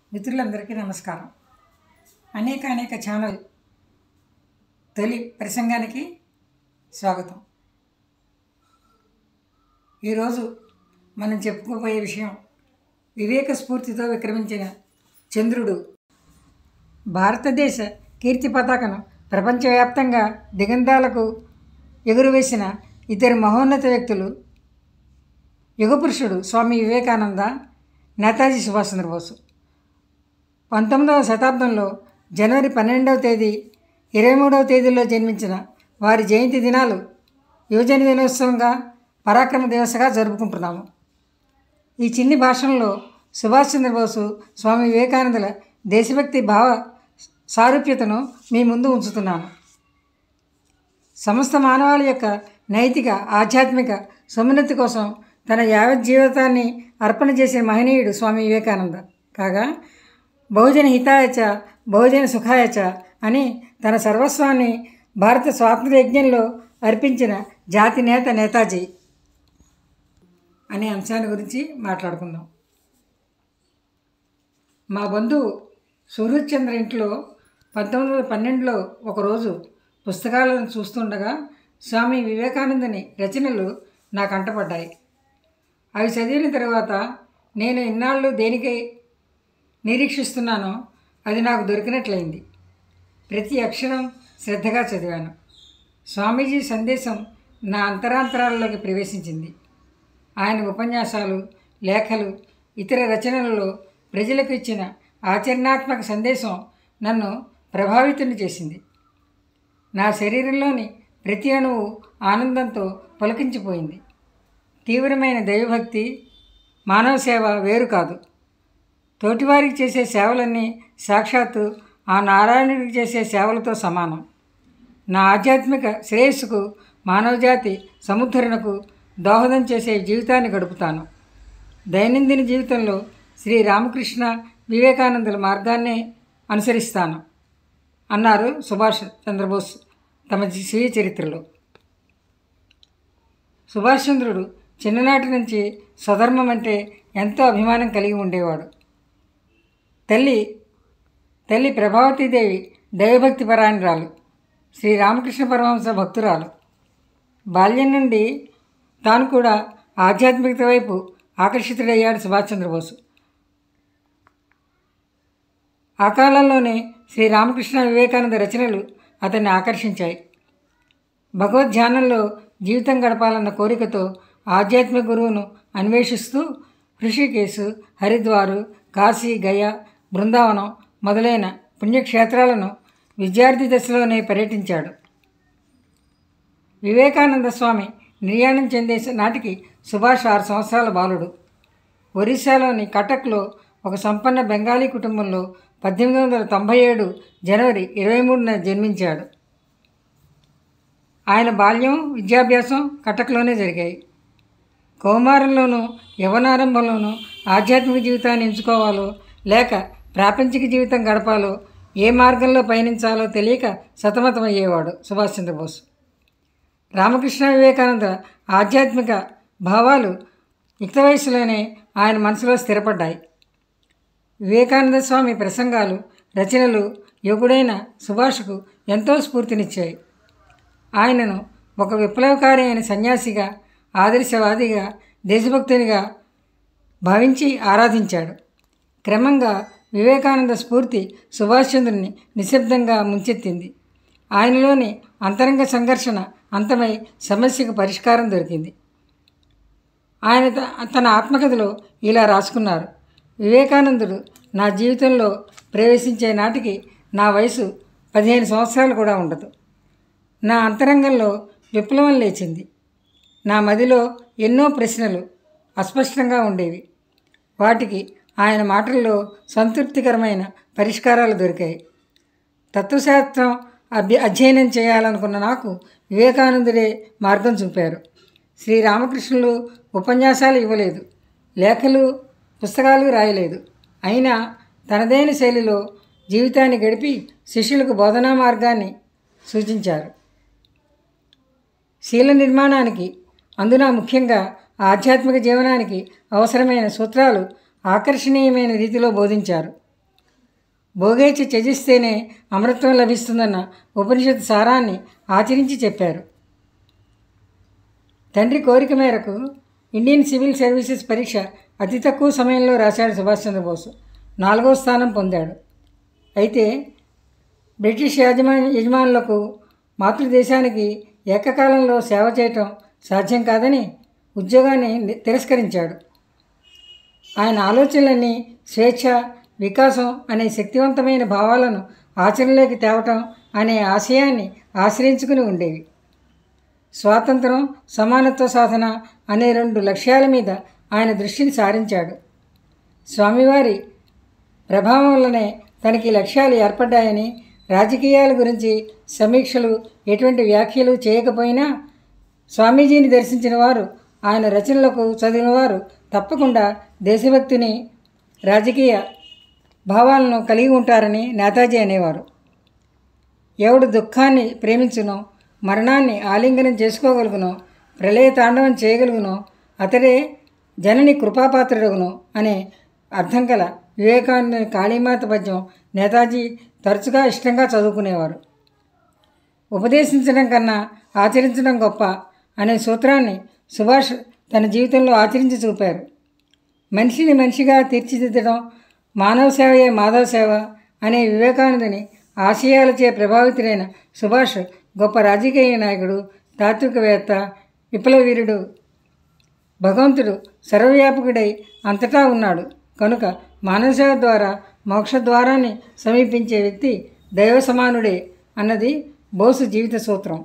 మిత్రులందరికీ నమస్కారం అనేక అనేక ఛానల్ తొలి ప్రసంగానికి స్వాగతం ఈరోజు మనం చెప్పుకోబోయే విషయం వివేక స్ఫూర్తితో విక్రమించిన చంద్రుడు భారతదేశ కీర్తి పతాకను ప్రపంచవ్యాప్తంగా దిగంతాలకు ఎగురవేసిన ఇద్దరు మహోన్నత వ్యక్తులు యుగపురుషుడు స్వామి వివేకానంద నేతాజీ సుభాష్ చంద్రబోసు పంతొమ్మిదవ శతాబ్దంలో జనవరి పన్నెండవ తేదీ ఇరవై మూడవ తేదీలో జన్మించిన వారి జయంతి దినాలు యువజన దినోత్సవంగా పరాక్రమ దివసగా జరుపుకుంటున్నాము ఈ చిన్ని భాషణలో సుభాష్ చంద్రబోసు స్వామి వివేకానందుల దేశభక్తి భావ సారూప్యతను మీ ముందు ఉంచుతున్నాను సమస్త మానవాళి యొక్క నైతిక ఆధ్యాత్మిక సమున్నతి కోసం తన యావత్ జీవితాన్ని అర్పణ చేసిన మహనీయుడు స్వామి వివేకానంద కాగా బహుజన హితాయచ బహుజన సుఖాయచ అని తన సర్వస్వాన్ని భారత స్వాతంత్ర యజ్ఞంలో అర్పించిన జాతి నేత నేతాజీ అనే అంశాన్ని గురించి మాట్లాడుకుందాం మా బంధువు సూరజ్ చంద్ర ఇంట్లో పంతొమ్మిది వందల పన్నెండులో ఒకరోజు పుస్తకాలను చూస్తుండగా స్వామి వివేకానందని రచనలు నా కంటపడ్డాయి అవి చదివిన తర్వాత నేను ఇన్నాళ్ళు దేనికై నిరీక్షిస్తున్నానో అది నాకు దొరికినట్లయింది ప్రతి అక్షరం శ్రద్ధగా చదివాను స్వామీజీ సందేశం నా అంతరాంతరాల్లోకి ప్రవేశించింది ఆయన ఉపన్యాసాలు లేఖలు ఇతర రచనలలో ప్రజలకు ఇచ్చిన ఆచరణాత్మక సందేశం నన్ను ప్రభావితుని చేసింది నా శరీరంలోని ప్రతి అణువు ఆనందంతో పులకించిపోయింది తీవ్రమైన దైవభక్తి మానవ సేవ వేరు కాదు తోటివారికి చేసే సేవలన్నీ సాక్షాత్తు ఆ నారాయణుడికి చేసే సేవలతో సమానం నా ఆధ్యాత్మిక శ్రేయస్సుకు మానవజాతి సముద్ధరణకు దోహదం చేసే జీవితాన్ని గడుపుతాను దైనందిన జీవితంలో శ్రీ రామకృష్ణ వివేకానందుల మార్గాన్నే అనుసరిస్తాను అన్నారు సుభాష్ చంద్రబోస్ తమ స్వీయ చరిత్రలో సుభాష్ చంద్రుడు చిన్ననాటి నుంచి స్వధర్మం అంటే ఎంతో అభిమానం కలిగి ఉండేవాడు తల్లి తల్లి ప్రభావతీదేవి దైవభక్తి పరాయణరాలు శ్రీ రామకృష్ణ పరమహంస భక్తురాలు బాల్యం నుండి తాను కూడా ఆధ్యాత్మికత వైపు ఆకర్షితుడయ్యాడు సుభాష్ చంద్రబోసు ఆ కాలంలోనే శ్రీ రామకృష్ణ వివేకానంద రచనలు అతన్ని ఆకర్షించాయి భగవద్ధ్యానంలో జీవితం గడపాలన్న కోరికతో ఆధ్యాత్మిక గురువును అన్వేషిస్తూ హృషికేశు హరిద్వారు కాశీ గయ బృందావనం మొదలైన పుణ్యక్షేత్రాలను విద్యార్థి దశలోనే పర్యటించాడు వివేకానంద స్వామి నిర్యాణం చెందే నాటికి సుభాష్ ఆరు సంవత్సరాల బాలుడు ఒరిస్సాలోని కటక్లో ఒక సంపన్న బెంగాలీ కుటుంబంలో పద్దెనిమిది వందల తొంభై ఏడు జనవరి ఇరవై మూడున జన్మించాడు ఆయన బాల్యం విద్యాభ్యాసం కటక్లోనే జరిగాయి కౌమారంలోనూ యవనారంభంలోనూ ఆధ్యాత్మిక జీవితాన్ని ఎంచుకోవాలో లేక ప్రాపంచిక జీవితం గడపాలో ఏ మార్గంలో పయనించాలో తెలియక సతమతమయ్యేవాడు సుభాష్ చంద్రబోస్ రామకృష్ణ వివేకానంద ఆధ్యాత్మిక భావాలు యుక్త వయసులోనే ఆయన మనసులో స్థిరపడ్డాయి వివేకానంద స్వామి ప్రసంగాలు రచనలు యువకుడైన సుభాష్కు ఎంతో స్ఫూర్తినిచ్చాయి ఆయనను ఒక విప్లవకారి అయిన సన్యాసిగా ఆదర్శవాదిగా దేశభక్తునిగా భావించి ఆరాధించాడు క్రమంగా వివేకానంద స్ఫూర్తి సుభాష్ చంద్రుని నిశ్శబ్దంగా ముంచెత్తింది ఆయనలోని అంతరంగ సంఘర్షణ అంతమై సమస్యకు పరిష్కారం దొరికింది ఆయన తన ఆత్మకథలో ఇలా రాసుకున్నారు వివేకానందుడు నా జీవితంలో ప్రవేశించే నాటికి నా వయసు పదిహేను సంవత్సరాలు కూడా ఉండదు నా అంతరంగంలో విప్లవం లేచింది నా మదిలో ఎన్నో ప్రశ్నలు అస్పష్టంగా ఉండేవి వాటికి ఆయన మాటల్లో సంతృప్తికరమైన పరిష్కారాలు దొరికాయి తత్వశాస్త్రం అభ్య అధ్యయనం చేయాలనుకున్న నాకు వివేకానందుడే మార్గం చూపారు శ్రీరామకృష్ణులు ఉపన్యాసాలు ఇవ్వలేదు లేఖలు పుస్తకాలు రాయలేదు అయినా తనదైన శైలిలో జీవితాన్ని గడిపి శిష్యులకు బోధనా మార్గాన్ని సూచించారు శీల నిర్మాణానికి అందున ముఖ్యంగా ఆధ్యాత్మిక జీవనానికి అవసరమైన సూత్రాలు ఆకర్షణీయమైన రీతిలో బోధించారు భోగేచ్ఛ త్యజిస్తేనే అమృతం లభిస్తుందన్న ఉపనిషత్తు సారాన్ని ఆచరించి చెప్పారు తండ్రి కోరిక మేరకు ఇండియన్ సివిల్ సర్వీసెస్ పరీక్ష అతి తక్కువ సమయంలో రాశాడు సుభాష్ చంద్రబోసు నాలుగో స్థానం పొందాడు అయితే బ్రిటిష్ యజమా యజమానులకు మాతృదేశానికి ఏకకాలంలో సేవ చేయటం సాధ్యం కాదని ఉద్యోగాన్ని ని- తిరస్కరించాడు ఆయన ఆలోచనలన్నీ స్వేచ్ఛ వికాసం అనే శక్తివంతమైన భావాలను ఆచరణలోకి తేవటం అనే ఆశయాన్ని ఆశ్రయించుకుని ఉండేవి స్వాతంత్రం సమానత్వ సాధన అనే రెండు లక్ష్యాల మీద ఆయన దృష్టిని సారించాడు స్వామివారి ప్రభావం వల్లనే తనకి లక్ష్యాలు ఏర్పడ్డాయని రాజకీయాల గురించి సమీక్షలు ఎటువంటి వ్యాఖ్యలు చేయకపోయినా స్వామీజీని దర్శించిన వారు ఆయన రచనలకు చదివిన వారు తప్పకుండా దేశభక్తిని రాజకీయ భావాలను కలిగి ఉంటారని నేతాజీ అనేవారు ఎవడు దుఃఖాన్ని ప్రేమించునో మరణాన్ని ఆలింగనం చేసుకోగలుగునో ప్రళయ తాండవం చేయగలుగునో అతడే జనని కృపాపాత్రుడగును అనే అర్థం గల వివేకానంద కాళీమాత పద్యం నేతాజీ తరచుగా ఇష్టంగా చదువుకునేవారు ఉపదేశించడం కన్నా ఆచరించడం గొప్ప అనే సూత్రాన్ని సుభాష్ తన జీవితంలో ఆచరించి చూపారు మనిషిని మనిషిగా తీర్చిదిద్దడం మానవ సేవయే మాధవ సేవ అనే వివేకానందని ఆశయాలచే ప్రభావితులైన సుభాష్ గొప్ప రాజకీయ నాయకుడు తాత్వికవేత్త విప్లవీరుడు భగవంతుడు సర్వవ్యాపకుడై అంతటా ఉన్నాడు కనుక మానవ సేవ ద్వారా మోక్ష ద్వారాన్ని సమీపించే వ్యక్తి దైవ సమానుడే అన్నది బోసు జీవిత సూత్రం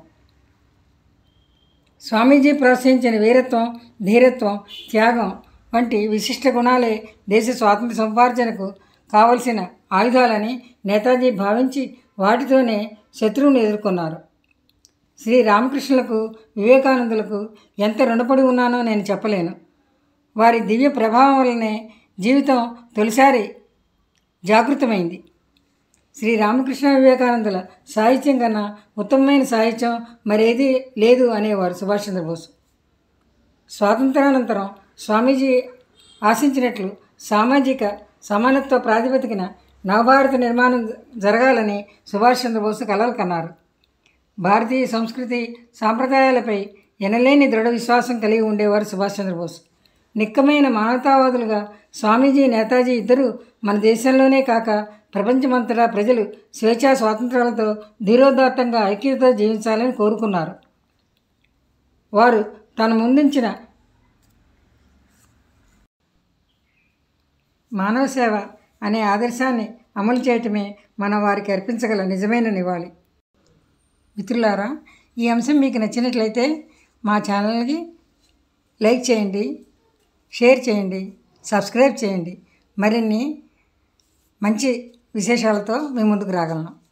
స్వామీజీ ప్రోత్సహించిన వీరత్వం ధీరత్వం త్యాగం వంటి విశిష్ట గుణాలే దేశ స్వాతంత్ర సంపార్జనకు కావలసిన ఆయుధాలని నేతాజీ భావించి వాటితోనే శత్రువుని ఎదుర్కొన్నారు శ్రీ రామకృష్ణులకు వివేకానందులకు ఎంత రుణపడి ఉన్నానో నేను చెప్పలేను వారి దివ్య ప్రభావం వల్లనే జీవితం తొలిసారి జాగృతమైంది శ్రీ రామకృష్ణ వివేకానందుల సాహిత్యం కన్నా ఉత్తమమైన సాహిత్యం మరేది లేదు అనేవారు సుభాష్ చంద్రబోస్ స్వాతంత్రానంతరం స్వామీజీ ఆశించినట్లు సామాజిక సమానత్వ ప్రాతిపదికన నవభారత నిర్మాణం జరగాలని సుభాష్ చంద్రబోస్ కలలు కన్నారు భారతీయ సంస్కృతి సాంప్రదాయాలపై ఎనలేని దృఢ విశ్వాసం కలిగి ఉండేవారు సుభాష్ చంద్రబోస్ నిక్కమైన మానవతావాదులుగా స్వామీజీ నేతాజీ ఇద్దరూ మన దేశంలోనే కాక ప్రపంచమంతటా ప్రజలు స్వేచ్ఛా స్వాతంత్రాలతో ధీరోదాత్తంగా ఐక్యతతో జీవించాలని కోరుకున్నారు వారు తన ముందుంచిన మానవ సేవ అనే ఆదర్శాన్ని అమలు చేయటమే మనం వారికి అర్పించగల నిజమైన నివాళి మిత్రులారా ఈ అంశం మీకు నచ్చినట్లయితే మా ఛానల్కి లైక్ చేయండి షేర్ చేయండి సబ్స్క్రైబ్ చేయండి మరిన్ని మంచి విశేషాలతో మీ ముందుకు రాగలను